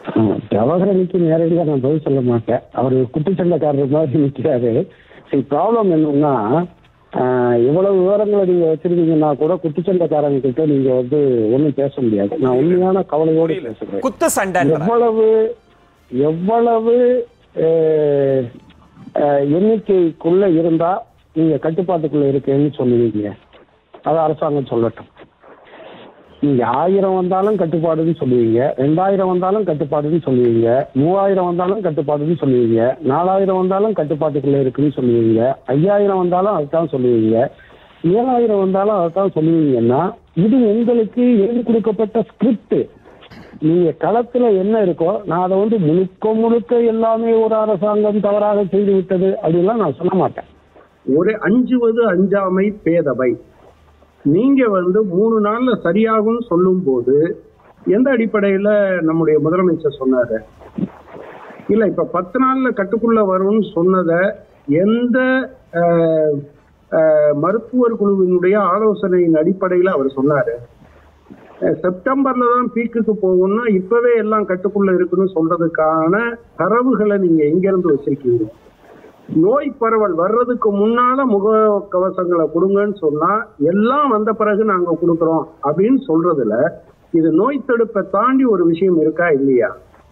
ஜவஹரனுக்கு நேரடியாக நான் பதில் சொல்ல மாட்டேன் அவர் குட்டிச்சண்டைக்காரர் மாதிரி நிற்கிறாரு சரி ப்ராப்ளம் என்னன்னா ஆஹ், இவ்வளவு விவரங்களை நீங்க வச்சிருந்தீங்கன்னா கூட குட்டிச்சண்டைக்காரங்க கிட்ட நீங்க வந்து ஒண்ணும் பேச முடியாது நான் உண்மையான கவலையோடு பேசுகிறேன் குத்து சண்டைன்ற எவ்வளவு எவ்வளவு அஹ், அஹ், எண்ணிக்கைக்குள்ள இருந்தா நீங்க கட்டுப்பாட்டுக்குள்ள இருக்கேன்னு சொல்லுவீங்க அது அரசாங்கம் சொல்லட்டும் நீங்க ஆயிரம் வந்தாலும் கட்டுப்பாடுன்னு சொல்லுவீங்க ரெண்டாயிரம் வந்தாலும் கட்டுப்பாடுன்னு சொல்லுவீங்க மூவாயிரம் வந்தாலும் கட்டுப்பாடுன்னு சொல்லுவீங்க நாலாயிரம் வந்தாலும் கட்டுப்பாட்டுக்குள்ள இருக்குன்னு சொல்லுவீங்க ஐயாயிரம் வந்தாலும் அதுதான் சொல்லுவீங்க ஏழாயிரம் வந்தாலும் அதுதான் சொல்லுவீங்கன்னா இது எங்களுக்கு எழுதி கொடுக்கப்பட்ட ஸ்கிரிப்ட் நீங்க களத்துல என்ன இருக்கோ நான் அதை வந்து முழுக்க முழுக்க எல்லாமே ஒரு அரசாங்கம் தவறாக செய்து விட்டது அப்படின்லாம் நான் சொல்ல மாட்டேன் ஒரு அஞ்சுவது அஞ்சாமை பேதவை நீங்க வந்து மூணு நாள்ல சரியாகும்னு சொல்லும் போது எந்த அடிப்படையில நம்முடைய முதலமைச்சர் சொன்னாரு இல்ல இப்ப பத்து நாள்ல கட்டுக்குள்ள வரும்னு சொன்னத எந்த அஹ், அஹ், மருத்துவர் குழுவினுடைய ஆலோசனையின் அடிப்படையில அவர் சொன்னாரு அஹ், செப்டம்பர்ல தான் பீக்குக்கு போகும்னா இப்பவே எல்லாம் கட்டுக்குள்ள இருக்குன்னு சொல்றதுக்கான தரவுகளை நீங்க எங்க இருந்து வச்சிருக்கீங்க நோய் பரவல் வர்றதுக்கு முன்னால முக கவசங்களை கொடுங்கன்னு சொன்னா எல்லாம் வந்த பிறகு நாங்க கொடுக்கறோம் அப்படின்னு சொல்றதுல இது நோய் தடுப்பை தாண்டி ஒரு விஷயம் இருக்கா இல்லையா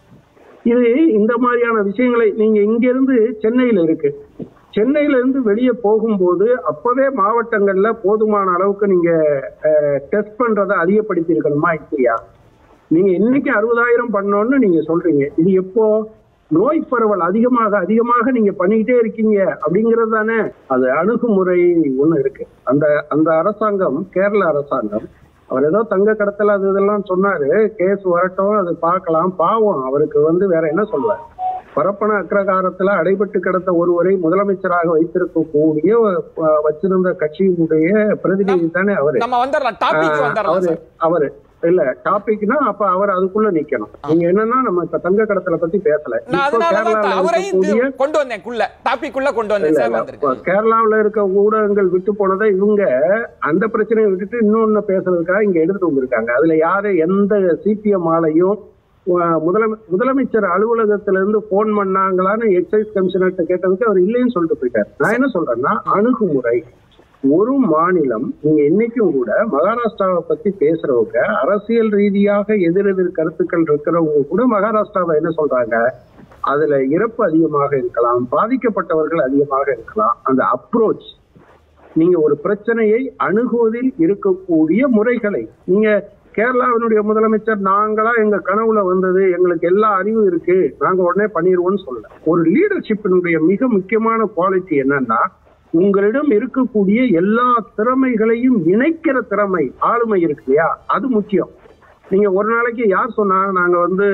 இது இந்த மாதிரியான விஷயங்களை நீங்க இங்க இருந்து சென்னையில இருக்கு சென்னையில இருந்து வெளியே போகும்போது அப்பவே மாவட்டங்கள்ல போதுமான அளவுக்கு நீங்க டெஸ்ட் பண்றதை அதிகப்படுத்தி இருக்கணுமா இல்லையா நீங்க இன்னைக்கு அறுபதாயிரம் பண்ணோம்னு நீங்க சொல்றீங்க இது எப்போ நோய் பரவல் அதிகமாக அதிகமாக நீங்க பண்ணிக்கிட்டே இருக்கீங்க அப்படிங்கிறது தானே அது அணுகுமுறை ஒண்ணு இருக்கு அந்த அந்த அரசாங்கம் கேரள அரசாங்கம் அவர் ஏதோ தங்க கடத்தல் அது இதெல்லாம் சொன்னாரு கேஸ் வரட்டும் அது பார்க்கலாம் பாவம் அவருக்கு வந்து வேற என்ன சொல்லுவார் பரப்பன அக்ரகாரத்துல அடைபட்டு கிடந்த ஒருவரை முதலமைச்சராக வைத்திருக்கக்கூடிய அஹ், வச்சிருந்த கட்சியினுடைய பிரதிநிதி தானே அவரு நம்ம வந்துடலாம் டாபிக் ஆஹ் வந்துடலாம் அவரு சார் அவரு இல்ல டாபிக்னா அப்ப அவர் அதுக்குள்ள நிக்கணும் நீங்க என்னன்னா நம்ம இப்ப தங்க கடத்தல பத்தி பேசல நான் இப்போ அதனாலதான் கேரளால அவரையும் இது இருக்கக்கூடிய- கொண்டு வந்தேன் குள்ள டாபிக் குள்ள கொண்டு வந்தேன் இல்ல, சார் இல்ல, வந்திருக்கேன் இப்ப கேரளாவுல இருக்க ஊடகங்கள் விட்டு போனதை இவங்க அந்த பிரச்சனையை விட்டுட்டு இன்னொன்னு பேசுறதுக்காக இங்க எடுத்துட்டு வந்திருக்காங்க அதுல யாரு எந்த சிபிஎம் ஆலையும் அஹ், முதலமை முதலமைச்சர் அலுவலகத்துல இருந்து போன் பண்ணாங்களான்னு எக்ஸைஸ் கமிஷனர்கிட்ட கேட்டதுக்கு அவர் இல்லைன்னு சொல்லிட்டு போயிட்டார் நான் என்ன சொல்றேன்னா அணுகுமுறை ஒரு மாநிலம் நீங்க என்னைக்கும் கூட மகாராஷ்டிராவை பத்தி பேசுறவங்க அரசியல் ரீதியாக எதிரெதிர் கருத்துக்கள் இருக்கிறவங்க கூட மகாராஷ்டிராவை என்ன சொல்றாங்க அதுல இறப்பு அதிகமாக இருக்கலாம் பாதிக்கப்பட்டவர்கள் அதிகமாக இருக்கலாம் அந்த அப்ரோச் நீங்க ஒரு பிரச்சனையை அணுகுவதில் இருக்கக்கூடிய முறைகளை நீங்க கேரளாவினுடைய முதலமைச்சர் நாங்களா எங்க கனவுல வந்தது எங்களுக்கு எல்லா அறிவும் இருக்கு நாங்க உடனே பண்ணிடுவோம்னு சொல்லல ஒரு லீடர்ஷிப்பினுடைய மிக முக்கியமான குவாலிட்டி என்னன்னா உங்களிடம் இருக்கக்கூடிய எல்லா திறமைகளையும் இணைக்கிற திறமை ஆளுமை இருக்கு இல்லையா அது முக்கியம் நீங்க ஒரு நாளைக்கு யார் சொன்னா நாங்க வந்து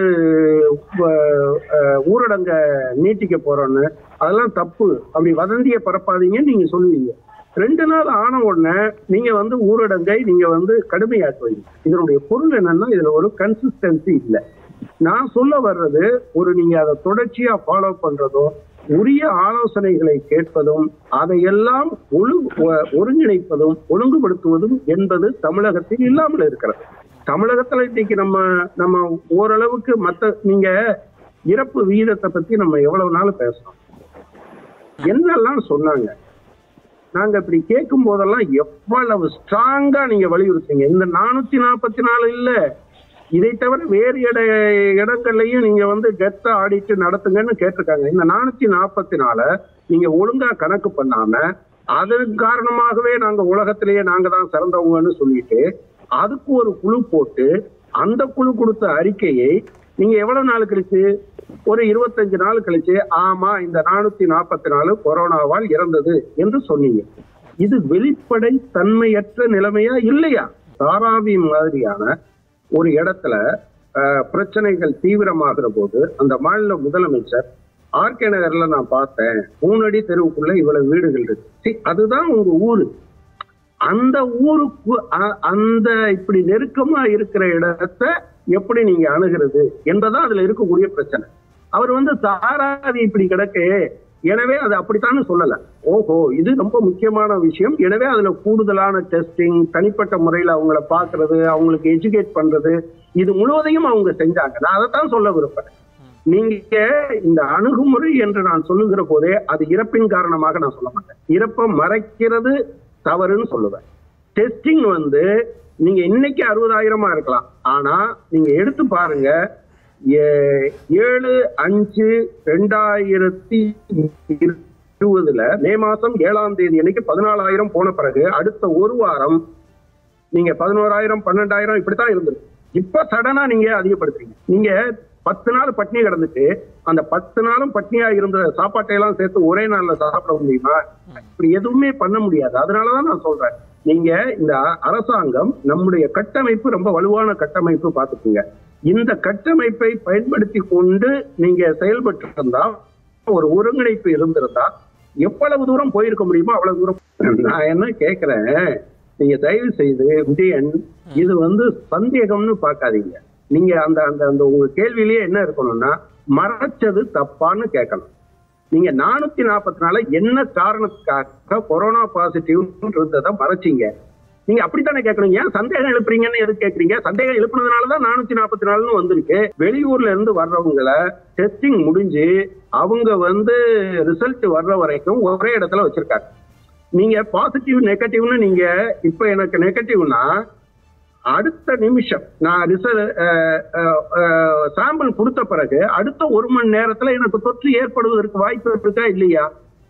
அஹ், அஹ், ஊரடங்க நீட்டிக்க போறோம்னு அதெல்லாம் தப்பு அப்படி வதந்திய பரப்பாதீங்கன்னு நீங்க சொல்லுவீங்க ரெண்டு நாள் ஆன உடனே நீங்க வந்து ஊரடங்கை நீங்க வந்து கடுமையாக்குவீங்க இதனுடைய பொருள் என்னன்னா இதுல ஒரு கன்சிஸ்டன்சி இல்லை நான் சொல்ல வர்றது ஒரு நீங்க அதை தொடர்ச்சியா ஃபாலோ பண்றதும் உரிய ஆலோசனைகளை கேட்பதும் அதையெல்லாம் ஒழு ஒ- ஒருங்கிணைப்பதும் ஒழுங்குபடுத்துவதும் என்பது தமிழகத்தில் இல்லாமல் இருக்கிறது தமிழகத்துல இன்னைக்கு நம்ம நம்ம ஓரளவுக்கு மத்த நீங்க இறப்பு விகிதத்தை பத்தி நம்ம எவ்வளவு நாள் பேசணும் என்னெல்லாம் சொன்னாங்க நாங்க இப்படி கேட்கும் போதெல்லாம் எவ்வளவு ஸ்ட்ராங்கா நீங்க வலியுறுத்தீங்க இந்த நானூத்தி நாற்பத்தி நாலு இல்ல இதை தவிர வேறு இட இடங்கள்லயும் நீங்க வந்து டெத்த ஆடிட்டு நடத்துங்கன்னு கேட்டிருக்காங்க இந்த நானூத்தி நாற்பத்தி நால நீங்க ஒழுங்கா கணக்கு பண்ணாம அதன் காரணமாகவே நாங்க உலகத்திலேயே நாங்க தான் சிறந்தவங்கன்னு சொல்லிட்டு அதுக்கு ஒரு குழு போட்டு அந்த குழு கொடுத்த அறிக்கையை நீங்க எவ்வளவு நாள் கழிச்சு ஒரு இருபத்தஞ்சு நாள் கழிச்சு ஆமா இந்த நானூத்தி நாற்பத்தி நாலு கொரோனாவால் இறந்தது என்று சொன்னீங்க இது வெளிப்படை தன்மையற்ற நிலைமையா இல்லையா தாராவி மாதிரியான ஒரு இடத்துல அஹ், பிரச்சனைகள் தீவிரமாகிற போது அந்த மாநில முதலமைச்சர் ஆர்கே நகர்ல நான் பார்த்தேன் மூணு அடி தெருவுக்குள்ள இவ்வளவு வீடுகள் இருக்கு See, அதுதான் உங்க ஊரு அந்த ஊருக்கு அ- அந்த இப்படி நெருக்கமா இருக்கிற இடத்த எப்படி நீங்க அணுகிறது என்பதான் அதுல இருக்கக்கூடிய பிரச்சனை அவர் வந்து தாராவி இப்படி கிடக்கு எனவே அது அப்படித்தானே சொல்லல ஓஹோ இது ரொம்ப முக்கியமான விஷயம் எனவே அதுல கூடுதலான டெஸ்டிங் தனிப்பட்ட முறையில அவங்கள பாக்குறது அவங்களுக்கு எஜுகேட் பண்றது இது முழுவதையும் அவங்க செஞ்சாங்க நான் அதைத்தான் சொல்ல விரும்புறேன் நீங்க இந்த அணுகுமுறை என்று நான் சொல்லுகிற போதே அது இறப்பின் காரணமாக நான் சொல்ல மாட்டேன் இறப்பை மறைக்கிறது தவறுன்னு சொல்லுவேன் டெஸ்டிங் வந்து நீங்க இன்னைக்கு அறுபதாயிரமா இருக்கலாம் ஆனா நீங்க எடுத்து பாருங்க ஏ- ஏழு அஞ்சு ரெண்டாயிரத்தி இருபதுல மே மாசம் ஏழாம் தேதி அன்னைக்கு பதினாலாயிரம் போன பிறகு அடுத்த ஒரு வாரம் நீங்க பதினோராயிரம் பன்னெண்டாயிரம் இப்படித்தான் இருந்தது இப்ப சடனா நீங்க அதிகப்படுத்துறீங்க நீங்க பத்து நாள் பட்னி கிடந்துட்டு அந்த பத்து நாளும் பட்னியா இருந்த சாப்பாட்டை எல்லாம் சேர்த்து ஒரே நாள்ல சாப்பிட முடியுமா இப்படி எதுவுமே பண்ண முடியாது அதனாலதான் நான் சொல்றேன் நீங்க இந்த அரசாங்கம் நம்முடைய கட்டமைப்பு ரொம்ப வலுவான கட்டமைப்பு பார்த்துக்குங்க இந்த கட்டமைப்பை பயன்படுத்தி கொண்டு நீங்க செயல்பட்டு இருந்தா ஒரு ஒருங்கிணைப்பு இருந்திருந்தா எவ்வளவு தூரம் போயிருக்க முடியுமோ அவ்வளவு தூரம் நான் என்ன கேக்குறேன் நீங்க தயவு செய்து விஜயன் இது வந்து சந்தேகம்னு பார்க்காதீங்க நீங்க அந்த அந்த அந்த உங்க கேள்வியிலேயே என்ன இருக்கணும்னா மறைச்சது தப்பான்னு கேட்கணும் நீங்க நானூத்தி நாற்பத்தி நாலு என்ன காரணத்துக்காக கொரோனா பாசிட்டிவ் இருந்ததை மறைச்சீங்க நீங்க அப்படித்தானே கேட்கணும் ஏன் சந்தேகம் எழுப்புறீங்கன்னு எது கேக்குறீங்க சந்தேகம் எழுப்புனதுனாலதான் நானூத்தி நாற்பத்தி நாலுன்னு வந்திருக்கு வெளியூர்ல இருந்து வர்றவங்கள டெஸ்டிங் முடிஞ்சு அவங்க வந்து ரிசல்ட் வர்ற வரைக்கும் ஒரே இடத்துல வச்சிருக்காங்க நீங்க பாசிட்டிவ் நெகட்டிவ்னு நீங்க இப்ப எனக்கு நெகட்டிவ்னா அடுத்த நிமிஷம் நான் ரிசல் சாம்பிள் கொடுத்த பிறகு அடுத்த ஒரு மணி நேரத்துல எனக்கு தொற்று ஏற்படுவதற்கு வாய்ப்பு இருக்கா இல்லையா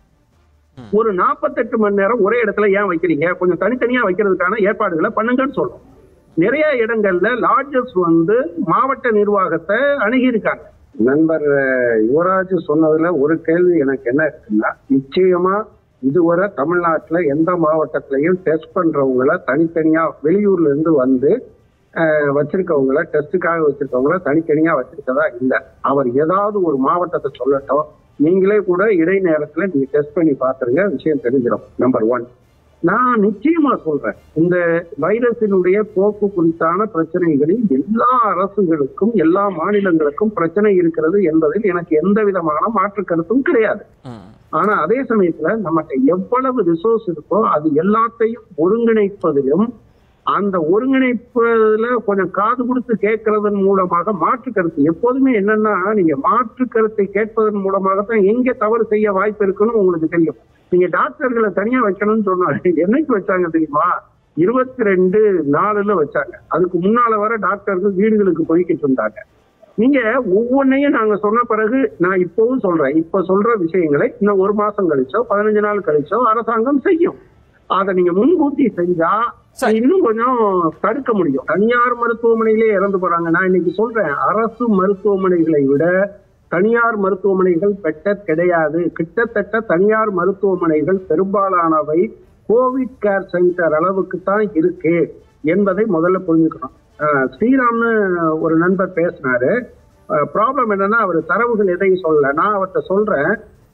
ஒரு நாற்பத்தெட்டு மணி நேரம் ஒரே இடத்துல ஏன் வைக்கிறீங்க கொஞ்சம் தனித்தனியா வைக்கிறதுக்கான ஏற்பாடுகளை பண்ணுங்கன்னு சொல்றோம் நிறைய இடங்கள்ல லாட்ஜஸ் வந்து மாவட்ட நிர்வாகத்தை அணுகியிருக்காங்க நண்பர் அஹ், யுவராஜ் சொன்னதுல ஒரு கேள்வி எனக்கு என்ன இருக்குன்னா நிச்சயமா இதுவரை தமிழ்நாட்டுல எந்த மாவட்டத்திலையும் டெஸ்ட் பண்றவங்கள தனித்தனியா வெளியூர்ல இருந்து வந்து அஹ், வச்சிருக்கவங்கள டெஸ்ட்டுக்காக வச்சிருக்கவங்கள தனித்தனியா வச்சிருக்கதா இல்ல அவர் ஏதாவது ஒரு மாவட்டத்தை சொல்லட்டும் நீங்களே கூட இடைநேரத்துல நீங்க டெஸ்ட் பண்ணி பாத்துருங்க விஷயம் தெரிஞ்சிடும் நம்பர் ஒன் நான் நிச்சயமா சொல்றேன் இந்த வைரஸினுடைய போக்கு குறித்தான பிரச்சனைகளில் எல்லா அரசுகளுக்கும் எல்லா மாநிலங்களுக்கும் பிரச்சனை இருக்கிறது என்பதில் எனக்கு எந்த விதமான மாற்று கருத்தும் கிடையாது ம். ஆனா அதே சமயத்துல நம்மகிட்ட எவ்வளவு ரிசோர்ஸ் இருக்கோ அது எல்லாத்தையும் ஒருங்கிணைப்பதிலும் அந்த ஒருங்கிணைப்புல கொஞ்சம் காது கொடுத்து கேட்கறதன் மூலமாக மாற்று கருத்து எப்போதுமே என்னன்னா நீங்க மாற்று கருத்தை கேட்பதன் மூலமாக தான் எங்க தவறு செய்ய வாய்ப்பு இருக்குன்னு உங்களுக்கு தெரியும் நீங்க டாக்டர்களை தனியா வைக்கணும்னு சொன்னாங்க என்னைக்கு வச்சாங்க தெரியுமா இருபத்தி ரெண்டு நாலுல வச்சாங்க அதுக்கு முன்னால வர டாக்டர்கள் வீடுகளுக்கு போய்கிட்டு இருந்தாங்க நீங்க ஒவ்வொன்னையும் நாங்க சொன்ன பிறகு நான் இப்பவும் சொல்றேன் இப்ப சொல்ற விஷயங்களை இன்னும் ஒரு மாசம் கழிச்சோ பதினஞ்சு நாள் கழிச்சோ அரசாங்கம் செய்யும் அதை நீங்க முன்கூட்டி செஞ்சா சரி. இன்னும் கொஞ்சம் தடுக்க முடியும் தனியார் மருத்துவமனையிலே இறந்து போறாங்க நான் இன்னைக்கு சொல்றேன் அரசு மருத்துவமனைகளை விட தனியார் மருத்துவமனைகள் பெட்டர் கிடையாது கிட்டத்தட்ட தனியார் மருத்துவமனைகள் பெரும்பாலானவை கோவிட் கேர் சென்டர் அளவுக்கு தான் இருக்கு என்பதை முதல்ல புரிஞ்சுக்கணும் அஹ் ஸ்ரீராம்னு ஒரு நண்பர் பேசினாரு ப்ராப்ளம் என்னன்னா அவர் தரவுகள் எதையும் சொல்லல நான் அவர்கிட்ட சொல்றேன்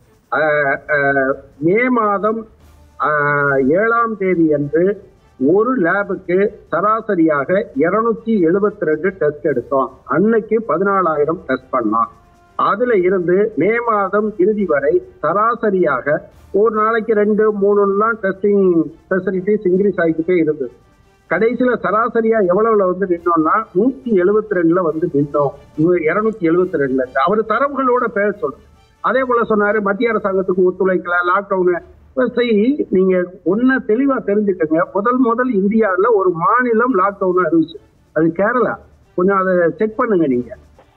அஹ், அஹ், மே மாதம் அஹ், ஏழாம் தேதி அன்று ஒரு லேபுக்கு சராசரியாக இருநூத்தி எழுபத்தி ரெண்டு டெஸ்ட் எடுத்தோம் அன்னைக்கு பதினாலாயிரம் டெஸ்ட் பண்ணோம் அதுல இருந்து மே மாதம் இறுதி வரை சராசரியாக ஒரு நாளைக்கு ரெண்டு மூணுலாம் டெஸ்டிங் ஃபெசிலிட்டிஸ் இன்க்ரீஸ் ஆகிக்கிட்டே இருந்தது கடைசியில சராசரியா எவ்வளவுல வந்து நின்னோம்னா நூத்தி எழுபத்தி ரெண்டுல வந்து நின்னோம் இருநூத்தி எழுபத்தி ரெண்டுல இருந்து அவர் தரவுகளோட பேச சொல்றேன் அதே போல சொன்னாரு மத்திய அரசாங்கத்துக்கு ஒத்துழைக்கல லாக்டவுனு சரி நீங்க ஒன்ன தெளிவா தெரிஞ்சுக்கங்க முதல் முதல் இந்தியாவுல ஒரு மாநிலம் லாக்டவுன் அறிவிச்சு அது கேரளா கொஞ்சம் அதை செக் பண்ணுங்க நீங்க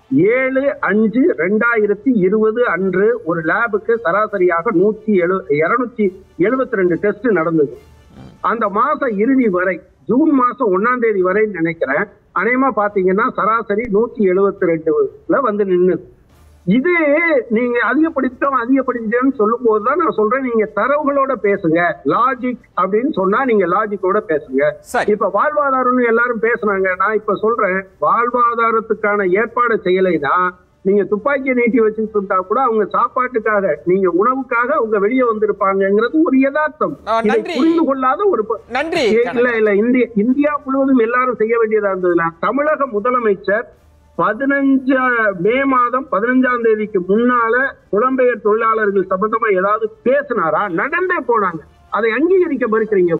ஏழு அஞ்சு ரெண்டாயிரத்தி இருபது அன்று ஒரு லேபுக்கு சராசரியாக நூத்தி எழு இருநூத்தி எழுபத்தி ரெண்டு டெஸ்ட் நடந்தது அந்த மாச இறுதி வரை ஜூன் மாசம் ஒன்னாம் தேதி வரை நினைக்கிறேன் அநேகமா பாத்தீங்கன்னா சராசரி நூத்தி எழுபத்தி ரெண்டுல வந்து நின்னுது இது நீங்க அதிகப்படுத்தோம் அதிகப்படுத்திட்டேன்னு சொல்லும் போதுதான் நான் சொல்றேன் நீங்க தரவுகளோட பேசுங்க லாஜிக் அப்படின்னு சொன்னா நீங்க லாஜிக்கோட பேசுங்க சரி இப்ப வாழ்வாதாரம்னு எல்லாரும் பேசுனாங்க நான் இப்ப சொல்றேன் வாழ்வாதாரத்துக்கான ஏற்பாடு செய்யலைன்னா நீங்க துப்பாக்கியை நீட்டி வச்சுட்டு இருந்தா கூட அவங்க சாப்பாட்டுக்காக நீங்க உணவுக்காக அவங்க வெளியே வந்திருப்பாங்கங்கிறது ஒரு யதார்த்தம் ஆ, இதை நன்றி. புரிந்து கொள்ளாத ஒரு ப- நன்றி ஏ, இல்ல இல்ல இந்திய இந்தியா முழுவதும் எல்லாரும் செய்ய வேண்டியதா இருந்ததுல தமிழக முதலமைச்சர் பதினஞ்சா மே மாதம் பதினஞ்சாம் தேதிக்கு முன்னால புலம்பெயர் தொழிலாளர்கள் சம்பந்தமா ஏதாவது பேசினாரா நடந்தே போனாங்க அதை அங்கீகரிக்க மறுக்கிறீங்க